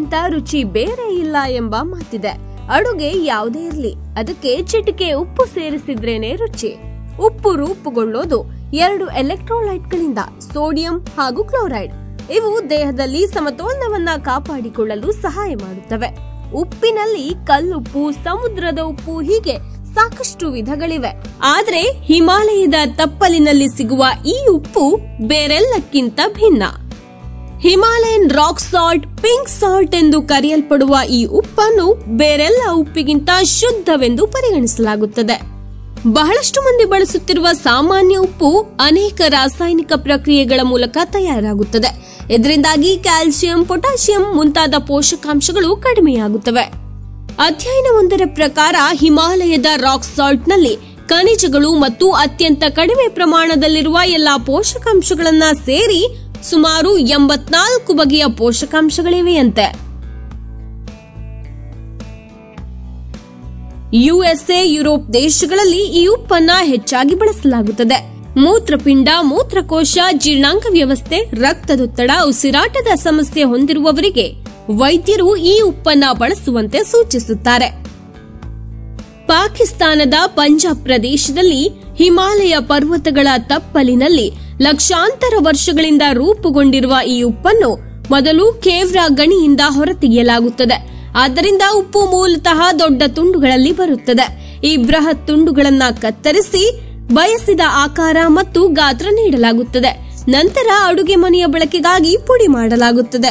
ಉಪ್ಪಿಗಿಂತ ರುಚಿ ಬೇರೆ ಇಲ್ಲ ಎಂಬ ಮಾತಿದೆ ಅಡುಗೆ ಯಾವುದೇ ಇರಲಿ ಅದಕ್ಕೆ ಚಿಟಿಕೆ ಉಪ್ಪು ಸೇರಿಸಿದ್ರೇನೆ ರುಚಿ ಉಪ್ಪು ರೂಪುಗೊಳ್ಳೋದು ಎರಡು ಎಲೆಕ್ಟ್ರೋಲೈಟ್ಗಳಿಂದ ಸೋಡಿಯಂ ಹಾಗೂ ಕ್ಲೋರೈಡ್ ಇವು ದೇಹದಲ್ಲಿ ಸಮತೋಲನವನ್ನ ಕಾಪಾಡಿಕೊಳ್ಳಲು ಸಹಾಯ ಮಾಡುತ್ತವೆ ಉಪ್ಪಿನಲ್ಲಿ ಕಲ್ಲುಪ್ಪು ಸಮುದ್ರದ ಉಪ್ಪು ಹೀಗೆ ಸಾಕಷ್ಟು ವಿಧಗಳಿವೆ ಆದ್ರೆ ಹಿಮಾಲಯದ ತಪ್ಪಲಿನಲ್ಲಿ ಸಿಗುವ ಈ ಉಪ್ಪು ಬೇರೆಲ್ಲಕ್ಕಿಂತ ಭಿನ್ನ Himalayan rock salt pink salt ಎಂದು ಕರೆಯಲ್ಪಡುವ ಈ ಉಪ್ಪನ್ನು ಬೇರೆಲ್ಲ ಉಪ್ಪಿಗಿಂತ ಶುದ್ಧವೆಂದು ಪರಿಗಣಿಸಲಾಗುತ್ತದೆ ಬಹಳಷ್ಟು ಮಂದಿ ಬಳಸುತ್ತಿರುವ ಸಾಮಾನ್ಯ ಉಪ್ಪು ಅನೇಕ ರಾಸಾಯನಿಕ ಪ್ರಕ್ರಿಯೆಗಳ ಮೂಲಕ ತಯಾರಾಗುತ್ತದೆ ಇದರಿಂದಾಗಿ ಕ್ಯಾಲ್ಸಿಯಂ ಪೊಟ್ಯಾಷಿಯಂ ಮುಂತಾದ ಪೋಷಕಾಂಶಗಳು ಕಡಿಮೆಯಾಗುತ್ತವೆ ಅಧ್ಯಯನವೊಂದರ ಪ್ರಕಾರ ಹಿಮಾಲಯದ ರಾಕ್ ಸಾಲ್ಟ್ನಲ್ಲಿ ಖನಿಜಗಳು ಮತ್ತು ಅತ್ಯಂತ ಕಡಿಮೆ ಪ್ರಮಾಣದಲ್ಲಿರುವ ಎಲ್ಲಾ ಪೋಷಕಾಂಶಗಳನ್ನ ಸೇರಿ ಸುಮಾರು ಎಂಬತ್ನಾಲ್ಕು ಬಗೆಯ ಪೋಷಕಾಂಶಗಳಿವೆಯಂತೆ ಯುಎಸ್ಎ ಯುರೋಪ್ ದೇಶಗಳಲ್ಲಿ ಈ ಉಪ್ಪನ್ನ ಹೆಚ್ಚಾಗಿ ಬಳಸಲಾಗುತ್ತದೆ ಮೂತ್ರಪಿಂಡ ಮೂತ್ರಕೋಶ ಜೀರ್ಣಾಂಗ ವ್ಯವಸ್ಥೆ ರಕ್ತದೊತ್ತಡ ಉಸಿರಾಟದ ಸಮಸ್ಯೆ ಹೊಂದಿರುವವರಿಗೆ ವೈದ್ಯರು ಈ ಉಪ್ಪನ್ನ ಬಳಸುವಂತೆ ಸೂಚಿಸುತ್ತಾರೆ ಪಾಕಿಸ್ತಾನದ ಪಂಜಾಬ್ ಪ್ರದೇಶದಲ್ಲಿ ಹಿಮಾಲಯ ಪರ್ವತಗಳ ತಪ್ಪಲಿನಲ್ಲಿ ಲಕ್ಷಾಂತರ ವರ್ಷಗಳಿಂದ ರೂಪುಗೊಂಡಿರುವ ಈ ಉಪ್ಪನ್ನು ಮೊದಲು ಕೇವ್ರಾ ಗಣಿಯಿಂದ ಹೊರತೆಗೆಯಲಾಗುತ್ತದೆ ಆದ್ದರಿಂದ ಉಪ್ಪು ಮೂಲತಃ ದೊಡ್ಡ ತುಂಡುಗಳಲ್ಲಿ ಬರುತ್ತದೆ ಈ ಬೃಹತ್ ತುಂಡುಗಳನ್ನ ಕತ್ತರಿಸಿ ಬಯಸಿದ ಆಕಾರ ಮತ್ತು ಗಾತ್ರ ನೀಡಲಾಗುತ್ತದೆ ನಂತರ ಅಡುಗೆ ಮನೆಯ ಬಳಕೆಗಾಗಿ ಪುಡಿ ಮಾಡಲಾಗುತ್ತದೆ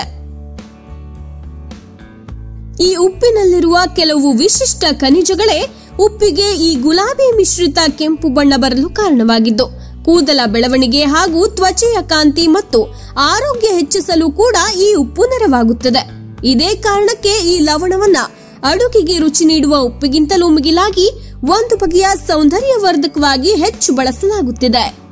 ಈ ಉಪ್ಪಿನಲ್ಲಿರುವ ಕೆಲವು ವಿಶಿಷ್ಟ ಖನಿಜಗಳೇ ಉಪ್ಪಿಗೆ ಈ ಗುಲಾಬಿ ಮಿಶ್ರಿತ ಕೆಂಪು ಬಣ್ಣ ಬರಲು ಕಾರಣವಾಗಿದ್ದು ಕೂದಲ ಬೆಳವಣಿಗೆ ಹಾಗೂ ತ್ವಚೆಯ ಕಾಂತಿ ಮತ್ತು ಆರೋಗ್ಯ ಹೆಚ್ಚಿಸಲು ಕೂಡ ಈ ಉಪ್ಪು ನೆರವಾಗುತ್ತದೆ ಇದೇ ಕಾರಣಕ್ಕೆ ಈ ಲವಣವನ್ನ ಅಡುಗೆಗೆ ರುಚಿ ನೀಡುವ ಉಪ್ಪಿಗಿಂತಲೂ ಮಿಗಿಲಾಗಿ ಒಂದು ಬಗೆಯ ಸೌಂದರ್ಯವರ್ಧಕವಾಗಿ ಹೆಚ್ಚು ಬಳಸಲಾಗುತ್ತಿದೆ